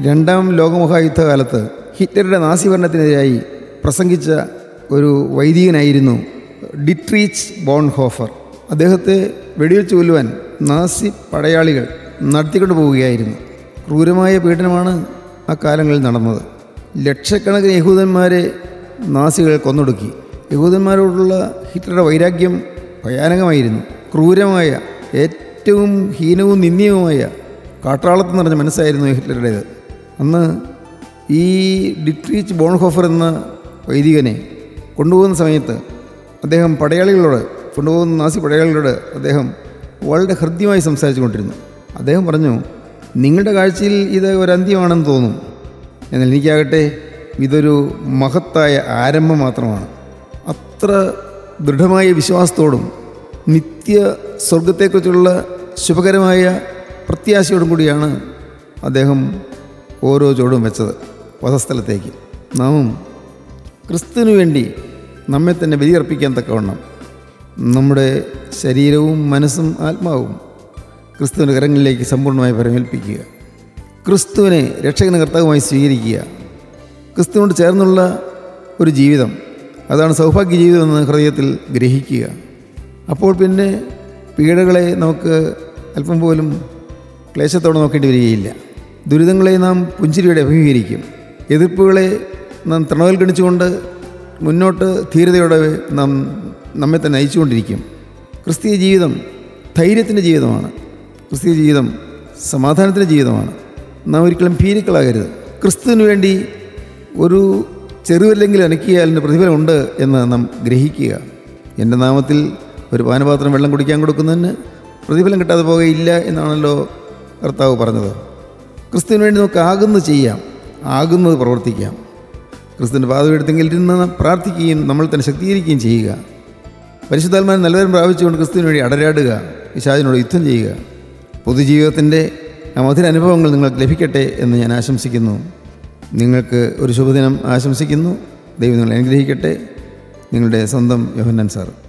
രണ്ടാം ലോകമഹായുദ്ധകാലത്ത് ഹിറ്റ്ലറുടെ നാസി ഭരണത്തിനെതിരായി പ്രസംഗിച്ച ഒരു വൈദികനായിരുന്നു ഡിട്രീച്ച് ബോൺഹോഫർ അദ്ദേഹത്തെ വെടിവെച്ച് കൊല്ലുവാൻ നാസി പടയാളികൾ നടത്തിക്കൊണ്ട് പോവുകയായിരുന്നു ക്രൂരമായ പീഡനമാണ് ആ കാലങ്ങളിൽ നടന്നത് ലക്ഷക്കണക്കിന് യഹൂദന്മാരെ നാസികൾ കൊന്നൊടുക്കി യഹൂദന്മാരോടുള്ള ഹിറ്റ്ലറുടെ വൈരാഗ്യം ഭയാനകമായിരുന്നു ക്രൂരമായ ഏറ്റവും ഹീനവും നിന്ദ്യവുമായ കാട്ടാളത്ത് നിറഞ്ഞ മനസ്സായിരുന്നു ഹിറ്റ്ലറുടേത് അന്ന് ഈ ഡിട്രീച്ച് ബോൺഹോഫർ എന്ന വൈദികനെ കൊണ്ടുപോകുന്ന സമയത്ത് അദ്ദേഹം പടയാളികളോട് കൊണ്ടുപോകുന്ന നാസി പടയാളികളോട് അദ്ദേഹം വളരെ ഹൃദ്യമായി സംസാരിച്ചു കൊണ്ടിരുന്നു അദ്ദേഹം പറഞ്ഞു നിങ്ങളുടെ കാഴ്ചയിൽ ഇത് ഒരു അന്ത്യമാണെന്ന് തോന്നും എന്നാൽ എനിക്കാകട്ടെ ഇതൊരു മഹത്തായ ആരംഭം മാത്രമാണ് അത്ര ദൃഢമായ വിശ്വാസത്തോടും നിത്യ സ്വർഗത്തെക്കുറിച്ചുള്ള ശുഭകരമായ പ്രത്യാശയോടും കൂടിയാണ് അദ്ദേഹം ഓരോ ചുവടും വെച്ചത് വധസ്ഥലത്തേക്ക് നാമും ക്രിസ്തുവിനു വേണ്ടി നമ്മെ തന്നെ ബലിയർപ്പിക്കാൻ തക്കവണ്ണം നമ്മുടെ ശരീരവും മനസ്സും ആത്മാവും ക്രിസ്തുവിൻ്റെ കരങ്ങളിലേക്ക് സമ്പൂർണ്ണമായി പരമേൽപ്പിക്കുക ക്രിസ്തുവിനെ രക്ഷകന കർത്താവുമായി സ്വീകരിക്കുക ക്രിസ്തുവിനോട് ചേർന്നുള്ള ഒരു ജീവിതം അതാണ് സൗഭാഗ്യ ജീവിതം എന്ന് ഹൃദയത്തിൽ ഗ്രഹിക്കുക അപ്പോൾ പിന്നെ പീഡകളെ നമുക്ക് അല്പം പോലും ക്ലേശത്തോടെ നോക്കേണ്ടി വരികയില്ല ദുരിതങ്ങളെ നാം പുഞ്ചിരിയോടെ അഭിമുഖീകരിക്കും എതിർപ്പുകളെ നാം തൃണവൽഗണിച്ചുകൊണ്ട് മുന്നോട്ട് ധീരതയോടെ നാം നമ്മെ തന്നെ നയിച്ചുകൊണ്ടിരിക്കും ക്രിസ്തീയ ജീവിതം ധൈര്യത്തിൻ്റെ ജീവിതമാണ് ക്രിസ്തീയ ജീവിതം സമാധാനത്തിൻ്റെ ജീവിതമാണ് നാം ഒരിക്കലും ഭീരുക്കളാകരുത് ക്രിസ്തുവിന് വേണ്ടി ഒരു ചെറുവല്ലെങ്കിലും അനക്കിയാൽ അതിൻ്റെ പ്രതിഫലമുണ്ട് എന്ന് നാം ഗ്രഹിക്കുക എൻ്റെ നാമത്തിൽ ഒരു പാനപാത്രം വെള്ളം കുടിക്കാൻ കൊടുക്കുന്നതിന് പ്രതിഫലം കിട്ടാതെ പോകുകയില്ല എന്നാണല്ലോ കർത്താവ് പറഞ്ഞത് ക്രിസ്തുവിന് വേണ്ടി നമുക്ക് ആകുന്നത് ചെയ്യാം ആകുന്നത് പ്രവർത്തിക്കാം ക്രിസ്തുവിൻ്റെ പാതമെടുത്തെങ്കിൽ ഇരുന്ന് പ്രാർത്ഥിക്കുകയും നമ്മൾ തന്നെ ശക്തീകരിക്കുകയും ചെയ്യുക പരിശുദ്ധാത്മാൻ നല്ലവരും പ്രാപിച്ചുകൊണ്ട് ക്രിസ്തുവിന് വേണ്ടി അടരാടുക പിശാചിനോട് യുദ്ധം ചെയ്യുക പൊതുജീവിതത്തിൻ്റെ ആ മധുര അനുഭവങ്ങൾ നിങ്ങൾക്ക് ലഭിക്കട്ടെ എന്ന് ഞാൻ ആശംസിക്കുന്നു നിങ്ങൾക്ക് ഒരു ശുഭദിനം ആശംസിക്കുന്നു ദൈവം നിങ്ങളെ അനുഗ്രഹിക്കട്ടെ നിങ്ങളുടെ സ്വന്തം യോഹന്നാൻ സാർ